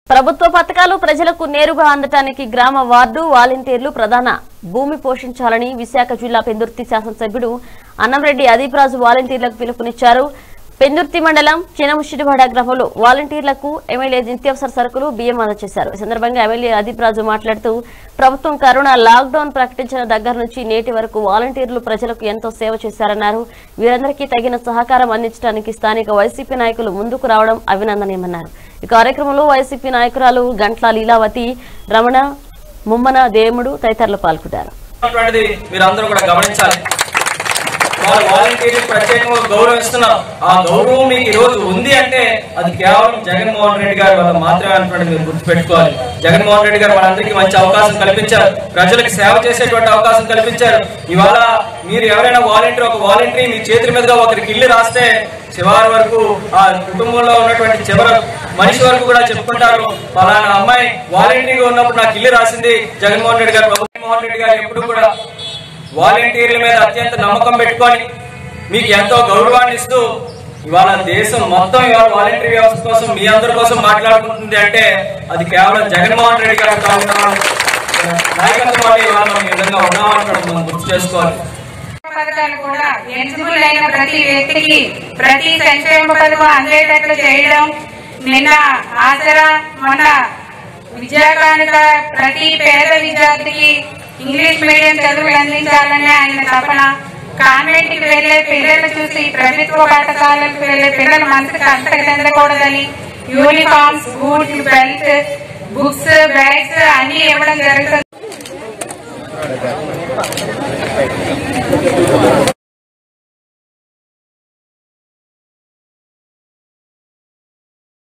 ప్రభుత్వ పథకాలు ప్రజలకు నేరుగా అందటానికి గ్రామ వార్డు వాలంటీర్లు ప్రధాన భూమి పోషించాలని విశాఖ జిల్లా పెందుర్తి శాసనసభ్యుడు అన్నంరెడ్డి అదీప్ రాజు వాలంటీర్లకు పిలుపునిచ్చారు పెందుర్తి మండలం చినముషిడివాడ గ్రామంలో వాలంటీర్లకు ఎమ్మెల్యే నిత్యావసర సరుకులు బియ్యం అందజేశారు ఈ సందర్భంగా ఎమ్మెల్యే అదీప్ రాజు మాట్లాడుతూ ప్రభుత్వం కరోనా లాక్డౌన్ ప్రకటించిన దగ్గర నుంచి నేటి వరకు వాలంటీర్లు ప్రజలకు ఎంతో సేవ చేశారన్నారు వీరందరికీ తగిన సహకారం అందించడానికి స్థానిక వైసీపీ నాయకులు ముందుకు రావడం అభినందనీయమన్నారు ఈ కార్యక్రమంలో వైసీపీ నాయకురాలు గంట్ల లీలావతి రమణ ముమ్మన దేముడు తదితరులు పాల్గొన్నారు అటువంటిది మీరందరూ కూడా గమనించాలి వారు వాలంటీర్లు ప్రత్యేకంగా గౌరవిస్తున్నాం ఆ గౌరవం మీకు ఈ రోజు ఉంది అంటే అది కేవలం జగన్మోహన్ రెడ్డి గారి వల్ల మాత్రమే అన్నటువంటి మీరు గుర్తుపెట్టుకోవాలి జగన్మోహన్ రెడ్డి గారు మనందరికీ మంచి అవకాశం కల్పించారు ప్రజలకు సేవ చేసేటువంటి అవకాశం కల్పించారు ఇవాళ మీరు ఎవరైనా వాలంటీర్ ఒక వాలంటీర్ మీ చేతుల మీదుగా ఒకరికి ఇల్లు రాస్తే చివరి వరకు ఆ కుటుంబంలో ఉన్నటువంటి చివరి మనిషి వరకు కూడా చెప్పుకుంటారు ఫలానా అమ్మాయి వాలంటీర్గా ఉన్నప్పుడు నాకు ఇల్లు రాసింది జగన్మోహన్ రెడ్డి గారు జగన్మోహన్ రెడ్డి గారు ఎప్పుడు కూడా వాలంటీర్ల మీద అత్యంత నమ్మకం పెట్టుకొని మీకు ఎంతో గౌరవాన్ని ఇస్తూ ఇవాళ దేశం మొత్తం ఇవాళ వాలంటీర్ వ్యవస్థ కోసం మీ అందరి కోసం మాట్లాడుకుంటుంది అంటే అది కేవలం జగన్మోహన్ రెడ్డి గారు కాకుండా నాయకత్వం వల్ల ఇవాళ మనం ఈ విధంగా ఉన్నామని మనం గుర్తు చేసుకోవాలి పథకాలు కూడా ఎలిజిబుల్ అయిన ప్రతి వ్యక్తికి ప్రతి సంక్షేమ పథకం అందేటట్లు చేయడం నిన్న ఆసరా మొన్న విద్యాకానుక ప్రతి పేద విద్యార్థికి ఇంగ్లీష్ మీడియం చదువులు అందించాలనే ఆయన తపన కాన్వెంట్ కి వెళ్లే పిల్లలు చూసి ప్రభుత్వ పాఠశాలకు వెళ్లే పిల్లల మనసుకు అంతకు చెందకూడదని uniforms boot belt books bags అన్ని ఇవ్వడం జరుగుతుంది